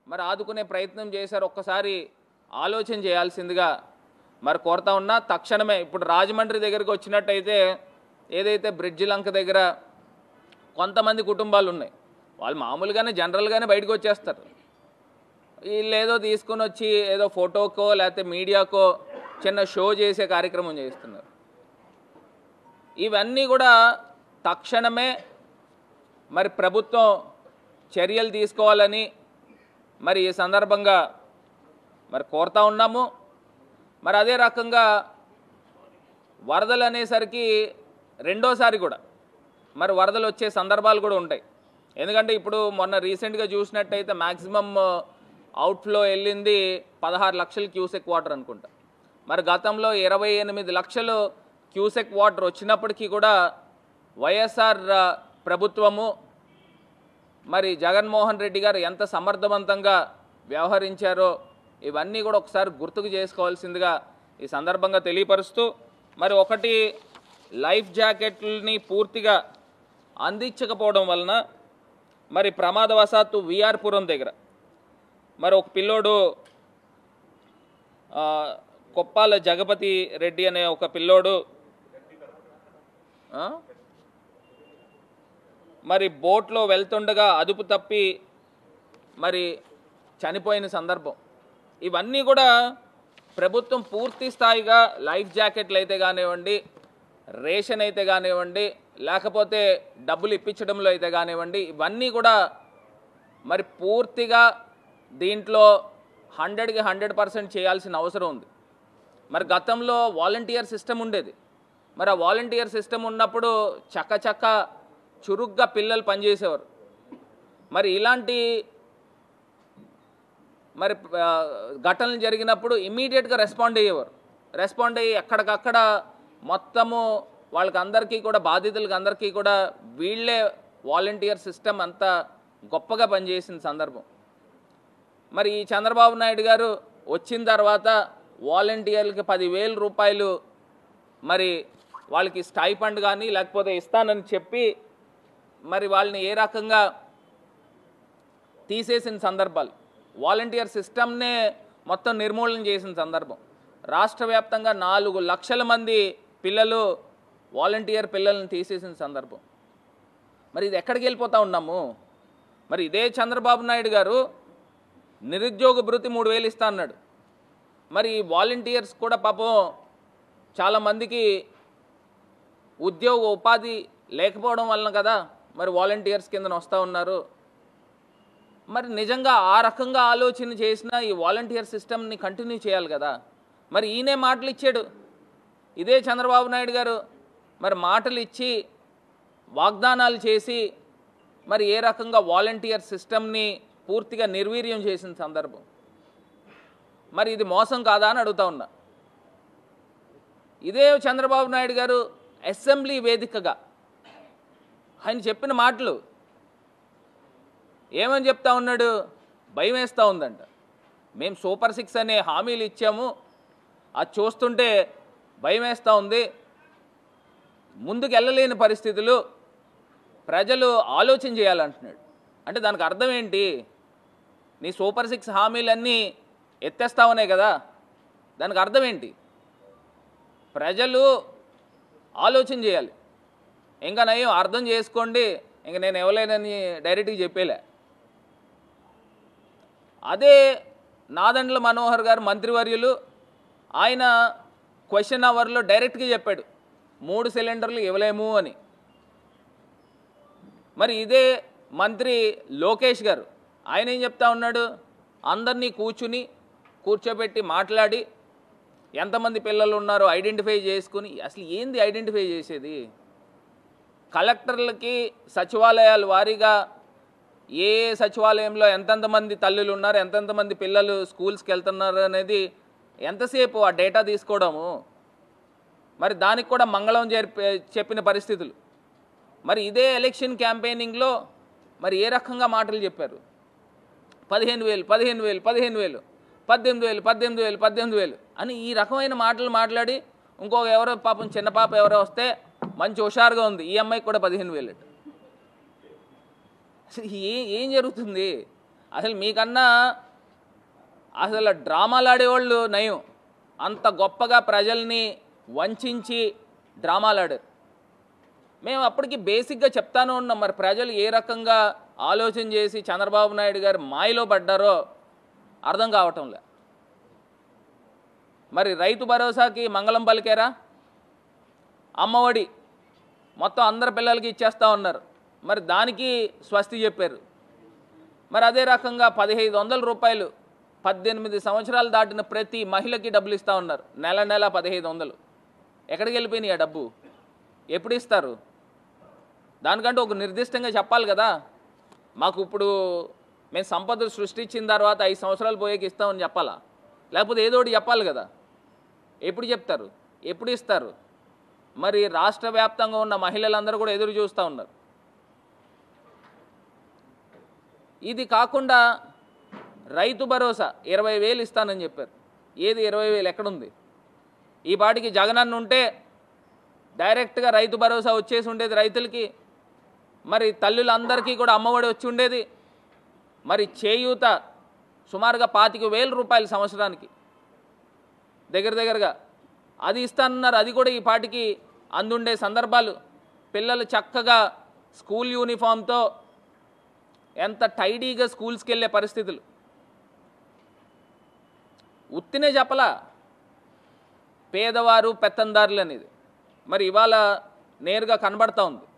మరి ఆదుకునే ప్రయత్నం చేశారు ఒక్కసారి ఆలోచన చేయాల్సిందిగా మరి కోరుతా ఉన్నా తక్షణమే ఇప్పుడు రాజమండ్రి దగ్గరికి వచ్చినట్టయితే ఏదైతే బ్రిడ్జి లంక దగ్గర కొంతమంది కుటుంబాలు ఉన్నాయి వాళ్ళు మామూలుగానే జనరల్గానే బయటకు వచ్చేస్తారు వీళ్ళు ఏదో తీసుకుని వచ్చి ఏదో ఫోటోకో లేకపోతే మీడియాకో చిన్న షో చేసే కార్యక్రమం చేస్తున్నారు ఇవన్నీ కూడా తక్షణమే మరి ప్రభుత్వం చర్యలు తీసుకోవాలని మరి ఈ సందర్భంగా మరి కోరుతా ఉన్నాము మరి అదే రకంగా వరదలు అనేసరికి రెండోసారి కూడా మరి వరదలు వచ్చే సందర్భాలు కూడా ఉంటాయి ఎందుకంటే ఇప్పుడు మొన్న రీసెంట్గా చూసినట్టయితే మ్యాక్సిమం అవుట్ఫ్లో వెళ్ళింది పదహారు లక్షల క్యూసెక్ వాటర్ అనుకుంటా మరి గతంలో ఇరవై ఎనిమిది లక్షలు క్యూసెక్ వాటర్ వచ్చినప్పటికీ కూడా వైఎస్ఆర్ ఆ, ప్రభుత్వము మరి జగన్మోహన్ రెడ్డి గారు ఎంత సమర్థవంతంగా వ్యవహరించారో ఇవన్నీ కూడా ఒకసారి గుర్తుకు చేసుకోవాల్సిందిగా ఈ సందర్భంగా తెలియపరుస్తూ మరి ఒకటి లైఫ్ జాకెట్లని పూర్తిగా అందించకపోవడం వలన మరి ప్రమాదవశాత్తు విఆర్పురం దగ్గర మరి ఒక పిల్లోడు ఆ, కొప్పాల జగపతి రెడ్డి అనే ఒక పిల్లోడు ఆ? మరి బోట్లో వెళ్తుండగా అదుపు తప్పి మరి చనిపోయిన సందర్భం ఇవన్నీ కూడా ప్రభుత్వం పూర్తి స్థాయిగా లైఫ్ జాకెట్లు అయితే కానివ్వండి రేషన్ అయితే కానివ్వండి లేకపోతే డబ్బులు ఇప్పించడంలో అయితే కానివ్వండి ఇవన్నీ కూడా మరి పూర్తిగా దీంట్లో హండ్రెడ్కి హండ్రెడ్ పర్సెంట్ చేయాల్సిన అవసరం ఉంది మరి గతంలో వాలంటీర్ సిస్టమ్ ఉండేది మరి ఆ వాలంటీర్ సిస్టమ్ ఉన్నప్పుడు చక్క చక్క చురుగ్గా పిల్లలు పనిచేసేవారు మరి ఇలాంటి మరి ఆ, ఘటనలు జరిగినప్పుడు ఇమీడియట్గా రెస్పాండ్ అయ్యేవారు రెస్పాండ్ అయ్యి ఎక్కడికక్కడ మొత్తము వాళ్ళకి అందరికీ కూడా బాధితులకి అందరికీ కూడా వీళ్ళే వాలంటీర్ సిస్టమ్ అంతా గొప్పగా పనిచేసిన సందర్భం మరి ఈ చంద్రబాబు నాయుడు గారు వచ్చిన తర్వాత వాలంటీర్లకి పదివేల రూపాయలు మరి వాళ్ళకి స్టైఫండ్ కానీ లేకపోతే ఇస్తానని చెప్పి మరి వాళ్ళని ఏ రకంగా తీసేసిన సందర్భాలు వాలంటీర్ సిస్టమ్నే మొత్తం నిర్మూలన చేసిన సందర్భం రాష్ట్ర వ్యాప్తంగా నాలుగు లక్షల మంది పిల్లలు వాలంటీర్ పిల్లల్ని తీసేసిన సందర్భం మరి ఇది ఎక్కడికి వెళ్ళిపోతా ఉన్నాము మరి ఇదే చంద్రబాబు నాయుడు గారు నిరుద్యోగ భృతి మూడు వేలు ఇస్తా అన్నాడు మరి ఈ వాలంటీర్స్ కూడా పాపం చాలామందికి ఉద్యోగ ఉపాధి లేకపోవడం వలన కదా మరి వాలంటీర్స్ కింద వస్తూ ఉన్నారు మరి నిజంగా ఆ రకంగా ఆలోచన చేసిన ఈ వాలంటీర్ సిస్టమ్ని కంటిన్యూ చేయాలి కదా మరి ఈయనే మాటలు ఇచ్చాడు ఇదే చంద్రబాబు నాయుడు గారు మరి మాటలు ఇచ్చి వాగ్దానాలు చేసి మరి ఏ రకంగా వాలంటీర్ సిస్టమ్ని పూర్తిగా నిర్వీర్యం చేసిన సందర్భం మరి ఇది మోసం కాదా అని అడుగుతా ఉన్నా ఇదే చంద్రబాబు నాయుడు గారు అసెంబ్లీ వేదికగా ఆయన చెప్పిన మాటలు ఏమని చెప్తా ఉన్నాడు భయం వేస్తూ ఉందంట మేము సూపర్ సిక్స్ అనే హామీలు ఇచ్చాము అది చూస్తుంటే భయం వేస్తూ ఉంది ముందుకు వెళ్ళలేని పరిస్థితులు ప్రజలు ఆలోచన చేయాలంటున్నాడు అంటే దానికి అర్థం ఏంటి నీ సూపర్ సిక్స్ హామీలన్నీ ఎత్తేస్తావనే కదా దానికి అర్థం ఏంటి ప్రజలు ఆలోచన చేయాలి ఇంకా నయం అర్థం చేసుకోండి ఇంక నేను ఇవ్వలేనని డైరెక్ట్గా చెప్పేలే అదే నాదండ్ల మనోహర్ గారు మంత్రివర్యులు ఆయన క్వశ్చన్ అవర్లో డైరెక్ట్గా చెప్పాడు మూడు సిలిండర్లు ఇవ్వలేము అని మరి ఇదే మంత్రి లోకేష్ గారు ఆయన ఏం చెప్తా ఉన్నాడు అందరినీ కూర్చుని కూర్చోబెట్టి మాట్లాడి ఎంతమంది పిల్లలు ఉన్నారో ఐడెంటిఫై చేసుకుని అసలు ఏంది ఐడెంటిఫై చేసేది కలెక్టర్లకి సచివాలయాల వారీగా ఏ ఏ సచివాలయంలో ఎంతెంత మంది తల్లులు ఉన్నారు ఎంతెంత మంది పిల్లలు స్కూల్స్కి వెళ్తున్నారు అనేది ఎంతసేపు ఆ డేటా తీసుకోవడము మరి దానికి కూడా మంగళం జరిపే చెప్పిన పరిస్థితులు మరి ఇదే ఎలక్షన్ క్యాంపెయినింగ్లో మరి ఏ రకంగా మాటలు చెప్పారు పదిహేను వేలు పదిహేను వేలు పదిహేను వేలు పద్దెనిమిది వేలు పద్దెనిమిది వేలు పద్దెనిమిది వేలు అని ఈ రకమైన మాటలు మాట్లాడి ఇంకొక ఎవరో పాపం చిన్న పాప ఎవరో వస్తే మంచి హుషారుగా ఉంది ఈ అమ్మాయికి కూడా పదిహేను వేలు అసలు ఏ ఏం జరుగుతుంది అసలు మీకన్నా అసలు డ్రామాలు ఆడేవాళ్ళు నయం అంత గొప్పగా ప్రజల్ని వంచి డ్రామాలు ఆడారు మేము అప్పటికి బేసిక్గా చెప్తానే ఉన్నాం మరి ప్రజలు ఏ రకంగా ఆలోచన చేసి చంద్రబాబు నాయుడు గారు మాయలో పడ్డారో అర్థం కావటంలే మరి రైతు భరోసాకి మంగళం పలికారా అమ్మఒడి మొత్తం అందరి పిల్లలకి ఇచ్చేస్తా ఉన్నారు మరి దానికి స్వస్తి చెప్పారు మరి అదే రకంగా పదిహైదు వందల రూపాయలు పద్దెనిమిది సంవత్సరాలు దాటిన ప్రతి మహిళకి డబ్బులు ఇస్తూ ఉన్నారు నెల నెల పదిహైదు వందలు ఎక్కడికి వెళ్ళిపోయినాయి ఆ డబ్బు ఎప్పుడు ఇస్తారు దానికంటే ఒక నిర్దిష్టంగా చెప్పాలి కదా మాకు ఇప్పుడు మేము సంపదలు సృష్టించిన తర్వాత ఐదు సంవత్సరాలు పోయేకి ఇస్తామని చెప్పాలా లేకపోతే ఏదో ఒకటి చెప్పాలి కదా ఎప్పుడు చెప్తారు ఎప్పుడు ఇస్తారు మరి రాష్ట్ర వ్యాప్తంగా ఉన్న మహిళలందరూ కూడా ఎదురు చూస్తూ ఉన్నారు ఇది కాకుండా రైతు భరోసా ఇరవై వేలు ఇస్తానని చెప్పారు ఏది ఇరవై వేలు ఎక్కడుంది ఈ పాటికి జగనన్న ఉంటే డైరెక్ట్గా రైతు భరోసా వచ్చేసి ఉండేది రైతులకి మరి తల్లులందరికీ కూడా అమ్మఒడి వచ్చి ఉండేది మరి చేయూత సుమారుగా పాతిక వేల రూపాయలు సంవత్సరానికి దగ్గర దగ్గరగా అది ఇస్తానన్నారు అది కూడా ఈ పాటికి అందుండే సందర్భాలు పిల్లలు చక్కగా స్కూల్ యూనిఫామ్తో ఎంత టైడీగా స్కూల్స్కి వెళ్ళే పరిస్థితులు ఉత్తినే చెప్పలా పేదవారు పెత్తందారులు అనేది మరి ఇవాళ నేరుగా కనబడతా ఉంది